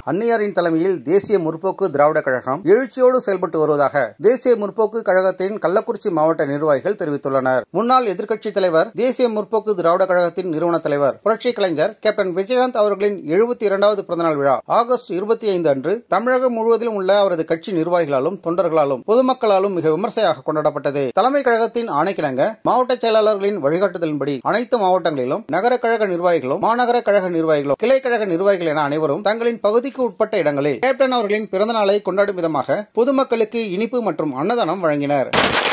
அன்னையாரின் தலைமையில் தேசிய முற்போக்கு திராவிட கழகம் எழுச்சியோடு செயல்பட்டு வருவதாக தேசிய முற்போக்கு கழகத்தின் கள்ளக்குறிச்சி மாவட்ட நிர்வாகிகள் தெரிவித்துள்ளனர் முன்னாள் எதிர்க்கட்சித் தலைவர் தேசிய முற்போக்கு திராவிட கழகத்தின் நிறுவன தலைவர் புரட்சி கலைஞர் கேப்டன் விஜயகாந்த் அவர்களின் எழுபத்தி இரண்டாவது பிறந்தநாள் விழா ஆகஸ்ட் இருபத்தி ஐந்து அன்று தமிழகம் முழுவதிலும் உள்ள அவரது கட்சி நிர்வாகிகளாலும் தொண்டர்களாலும் பொதுமக்களாலும் மிக விமர்சையாக கொண்டாடப்பட்டது தலைமை கழகத்தின் ஆணைக்கிணங்க மாவட்ட செயலாளர்களின் வழிகாட்டுதலின்படி அனைத்து மாவட்டங்களிலும் நகர கழக நிர்வாகிகளும் மாநகர கழக நிர்வாகிகளும் கிளை கழக நிர்வாகிகள் என அனைவரும் தங்களின் பகுதிக்கு உட்பட்ட இடங்களில் கேப்டன் அவர்களின் பிறந்த நாளை கொண்டாடும் விதமாக பொதுமக்களுக்கு இனிப்பு மற்றும் அன்னதானம் வழங்கினர்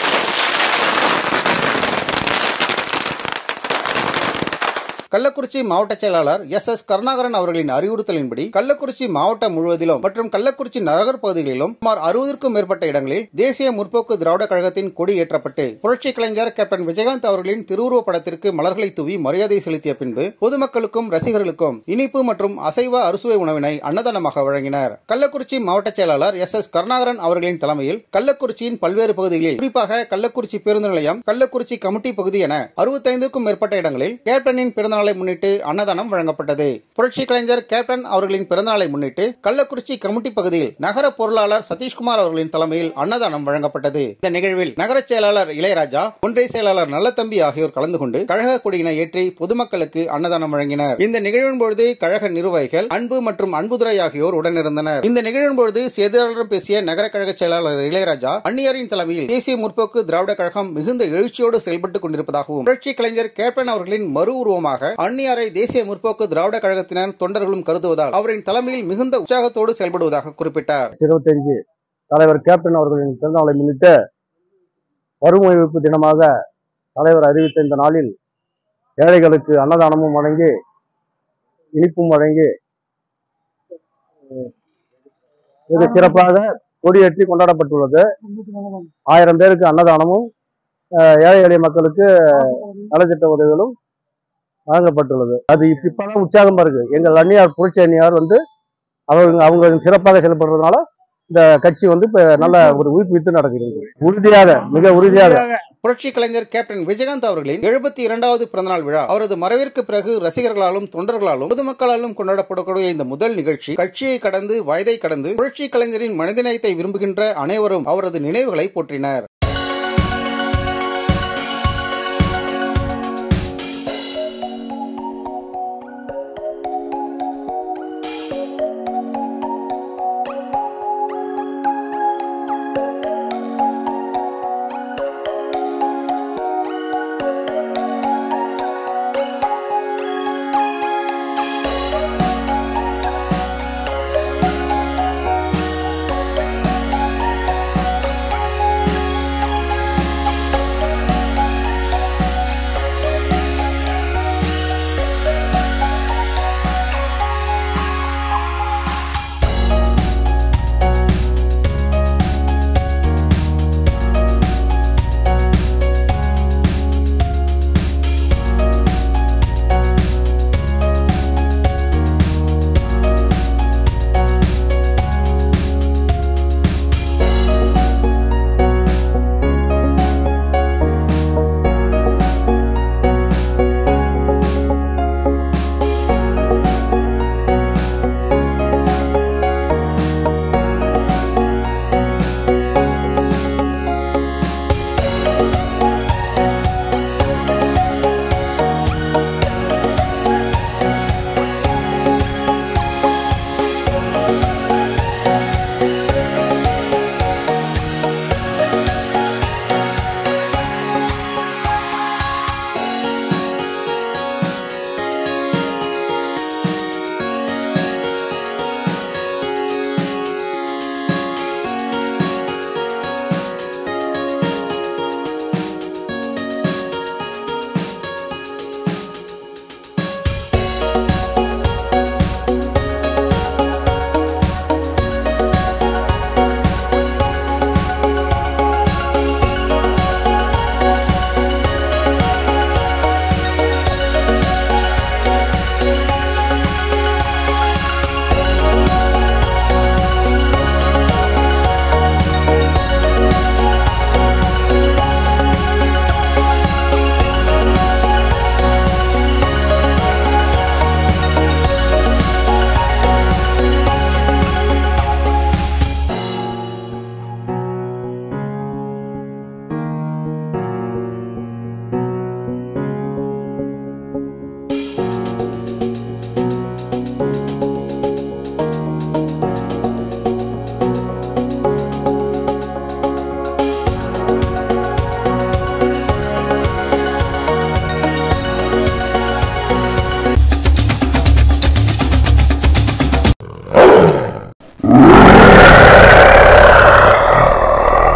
கள்ளக்குறிச்சி மாவட்ட செயலாளர் எஸ் எஸ் கருணாகரன் அவர்களின் அறிவுறுத்தலின்படி கள்ளக்குறிச்சி மாவட்டம் முழுவதிலும் மற்றும் கள்ளக்குறிச்சி நகர் பகுதிகளிலும் சுமார் அறுபதற்கும் மேற்பட்ட இடங்களில் தேசிய முற்போக்கு திராவிட கழகத்தின் கொடி ஏற்றப்பட்டு புரட்சி கலைஞர் கேப்டன் விஜயகாந்த் அவர்களின் திருவுருவப் படத்திற்கு மலர்களை தூவி மரியாதை செலுத்திய பின்பு பொதுமக்களுக்கும் ரசிகர்களுக்கும் இனிப்பு மற்றும் அசைவ அறுசுவை உணவினை அன்னதானமாக வழங்கினர் கள்ளக்குறிச்சி மாவட்ட செயலாளர் எஸ் எஸ் கருணாகரன் அவர்களின் தலைமையில் கள்ளக்குறிச்சியின் பல்வேறு பகுதிகளில் குறிப்பாக கள்ளக்குறிச்சி பேருந்து நிலையம் கள்ளக்குறிச்சி கமிட்டி பகுதி என அறுபத்தைந்துக்கும் மேற்பட்ட இடங்களில் கேப்டனின் பிறந்தநாளை முன்னிட்டு அன்னதானம் வழங்கப்பட்டது புரட்சி கலைஞர் கேப்டன் அவர்களின் பிறந்தநாளை முன்னிட்டு கள்ளக்குறிச்சி கமிட்டி பகுதியில் நகர பொருளாளர் சதீஷ்குமார் அவர்களின் தலைமையில் அன்னதானம் வழங்கப்பட்டது இந்த நிகழ்வில் நகர செயலாளர் இளையராஜா ஒன்றிய செயலாளர் நல்லத்தம்பி ஆகியோர் கலந்து கொண்டு கழக கொடியினை ஏற்றி பொதுமக்களுக்கு அன்னதானம் வழங்கினர் இந்த நிகழ்வின் பொழுது கழக நிர்வாகிகள் அன்பு மற்றும் அன்புதுரை ஆகியோர் உடனிருந்தனர் இந்த நிகழ்வின் பொழுது செய்தியாளரிடம் பேசிய நகர கழக செயலாளர் இளையராஜா அந்நியரின் தலைமையில் தேசிய முற்போக்கு திராவிட கழகம் மிகுந்த எழுச்சியோடு செயல்பட்டுக் கொண்டிருப்பதாகவும் புரட்சி கலைஞர் கேப்டன் அவர்களின் மறு உருவமாக அந்நியாரை தேசிய முற்போக்கு திராவிட கழகத்தினர் தொண்டர்களும் கருதுவதால் அவரின் தலைமையில் மிகுந்த உற்சாகத்தோடு செயல்படுவதாக குறிப்பிட்டார் இருபத்தஞ்சு தலைவர் கேப்டன் அவர்களின் பிறந்தநாளை முன்னிட்டு வறுமை ஒழிப்பு தினமாக தலைவர் அறிவித்த இந்த நாளில் ஏழைகளுக்கு அன்னதானமும் வழங்கி இனிப்பும் வழங்கி மிக சிறப்பாக கொடியேற்றி கொண்டாடப்பட்டுள்ளது ஆயிரம் பேருக்கு அன்னதானமும் அஹ், ஏழை எளிய மக்களுக்கு நலத்திட்ட உதவிகளும் வழங்கப்பட்டுள்ளது அது இப்ப- இப்பதான் உற்சாகமா இருக்கு எங்கள் அந்நியார் புரட்சி அந்நியார் வந்து அவங்க அவங்க சிறப்பாக செயல்படுறதுனால இந்த கட்சி வந்து இப்ப நல்ல ஒரு ஊக்குவித்து நடக்கிறது உறுதியாக மிக உறுதியாக புரட்சி கலைஞர் கேப்டன் விஜயகாந்த் அவர்களின் எழுபத்தி இரண்டாவது பிறந்தநாள் விழா அவரது மறைவிற்கு பிறகு ரசிகர்களாலும் தொண்டர்களாலும் பொதுமக்களாலும் கொண்டாடப்படக்கூடிய இந்த முதல் நிகழ்ச்சி கட்சியை கடந்து வயதை கடந்து புரட்சி கலைஞரின் மனிதநேயத்தை விரும்புகின்ற அனைவரும் அவரது நினைவுகளை போற்றினர்